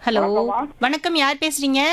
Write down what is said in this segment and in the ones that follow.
Hello வணக்கம்மா. வணக்கம் யார் பேசுறீங்க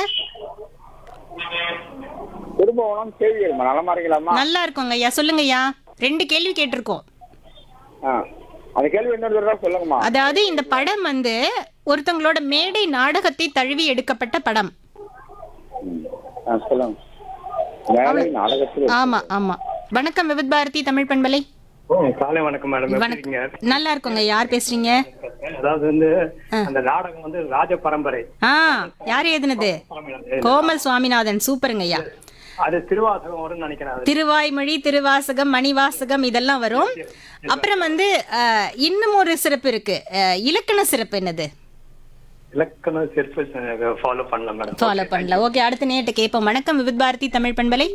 திருபுவனம் கேள்வியம்மா நலமா இருக்கலாமா நல்லா இருக்கோங்க ஐயா சொல்லுங்க ஐயா ரெண்டு கேள்வி கேட்டிருக்கோம் ஆ அந்த கேள்வி இன்னொரு தடவை சொல்லுங்கம்மா அதாவது இந்த படம் வந்து ஒருத்தங்களோட மேடை நாடகத்தை தழுவி எடுக்கப்பட்ட படம் ம். ஆ சொல்லுங்க மேலை நாடகத்தில் ஆமா ஆமா வணக்கம் விவித் பாரதி தமிழ் பண்பலை ம், காலை வணக்கம் மேடம் எப்படி வணக்கம் இருக்கீங்க நல்லா இருக்கோங்க யார் பேசுறீங்க அதாவது வந்து அந்த நாடகம் வந்து ராஜ பரம்பரை ஆ யார் எழுதுனது கோமல் சுவாமிநாதன் சூப்பருங்க ஐயா அது திருவாசகம் வரும்னு நினைக்கிறேன் அது திருவாய்மொழி திருவாசகம் மணிவாசகம் இதெல்லாம் வரும் அப்புறம் வந்து அஹ், இன்னும் ஒரு சிறப்பு இருக்கு அஹ், இலக்கண சிறப்பு என்னது இலக்கண சிறப்பு ஃபாலோ பண்ணல மேடம் ஃபாலோ பண்ணல ஓகே அடுத்த நேட்டு கேட்போம் வணக்கம் விவித் பாரதி தமிழ் பண்பலை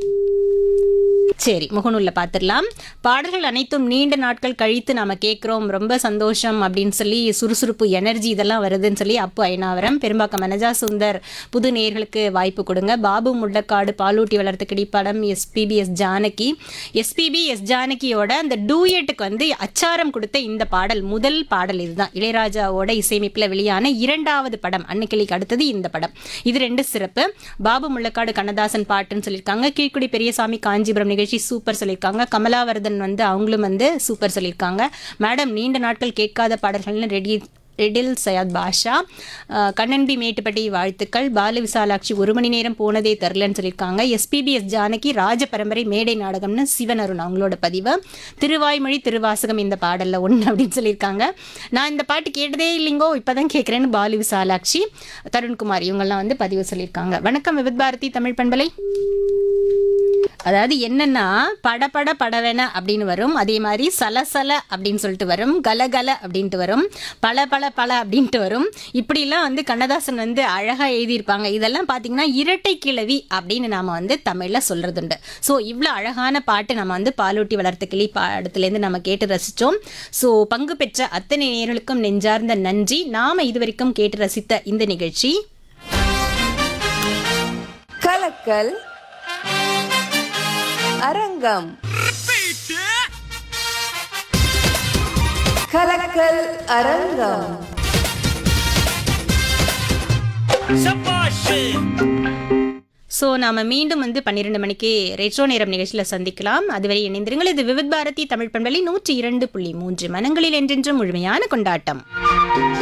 சரி முகநூல்ல பார்த்துடலாம் பாடல்கள் அனைத்தும் நீண்ட நாட்கள் கழித்து நாம கேட்குறோம் ரொம்ப சந்தோஷம் அப்படின்னு சொல்லி சுறுசுறுப்பு எனர்ஜி இதெல்லாம் வருதுன்னு சொல்லி அப்பு ஐநாவரம் பெரும்பாக்கம் மனஜா சுந்தர் புது நேர்களுக்கு வாய்ப்பு கொடுங்க பாபு முள்ளக்காடு பாலூட்டி வளர்த்த கிடிப்படம் SPB S Janaki SPB S ஜானகியோட அந்த டூயட்டுக்கு வந்து அச்சாரம் கொடுத்த இந்த பாடல் முதல் பாடல் இதுதான் இளையராஜாவோட இசையமைப்பில் வெளியான இரண்டாவது படம் அன்னைக்கிளிக்கு அடுத்தது இந்த படம் இது ரெண்டு சிறப்பு பாபு முள்ளக்காடு கண்ணதாசன் பாட்டுன்னு சொல்லியிருக்காங்க கீழ்குடி பெரியசாமி காஞ்சிபுரம் நிகழ்ச்சி சூப்பர் சொல்லியிருக்காங்க கமலாவர்தன் வந்து அவங்களும் வந்து சூப்பர் சொல்லியிருக்காங்க மேடம் நீண்ட நாட்கள் கேட்காத பாடல்கள்னு ரெடி ரெடில் சையத் பாஷா அஹ், கண்ணன்பி மேட்டுப்பட்டி வாழ்த்துக்கள் பால விசாலாட்சி ஒரு மணி நேரம் போனதே தெரிலன்னு சொல்லியிருக்காங்க எஸ்பிபிஎஸ் ஜானகி ராஜ பரம்பரை மேடை நாடகம்னு சிவன் அருண் அவங்களோட பதிவு திருவாய்மொழி திருவாசகம் இந்த பாடல்ல ஒன்று அப்படின்னு சொல்லியிருக்காங்க நான் இந்த பாட்டு கேட்டதே இல்லைங்கோ இப்பதான் கேட்குறேன்னு பாலு விசாலாட்சி தருண்குமார் இவங்கெல்லாம் வந்து பதிவு சொல்லியிருக்காங்க வணக்கம் விவித் பாரதி தமிழ் பண்பலை அதாவது என்னன்னா படபட படவென அப்படின்னு வரும் அதே மாதிரி சலசல அப்படின்னு சொல்லிட்டு வரும் கலகல அப்படின்ட்டு வரும் பல பல பல அப்படின்ட்டு வரும் இப்படிலாம் வந்து கண்ணதாசன் வந்து அழகா எழுதியிருப்பாங்க இதெல்லாம் பார்த்தீங்கன்னா இரட்டை கிழவி அப்படின்னு நாம வந்து தமிழ்ல சொல்றதுண்டு ஸோ இவ்வளோ அழகான பாட்டு நம்ம வந்து பாலூட்டி வளர்த்த கிளி பாடத்துலேருந்து நம்ம கேட்டு ரசித்தோம் ஸோ பங்கு பெற்ற அத்தனை நேர்களுக்கும் நெஞ்சார்ந்த நன்றி நாம இதுவரைக்கும் கேட்டு ரசித்த இந்த நிகழ்ச்சி கலக்கல் அரங்கம் கலக்கல் அரங்கம் ஸோ நாம மீண்டும் வந்து பன்னிரெண்டு மணிக்கு ரெட்ரோ நேரம் நிகழ்ச்சியில் சந்திக்கலாம் அதுவரை இணைந்திருங்கள் இது விவித் பாரதி தமிழ் பண்பலை நூற்றி இரண்டு புள்ளி மூன்று மனங்களில் என்றென்றும் முழுமையான கொண்டாட்டம்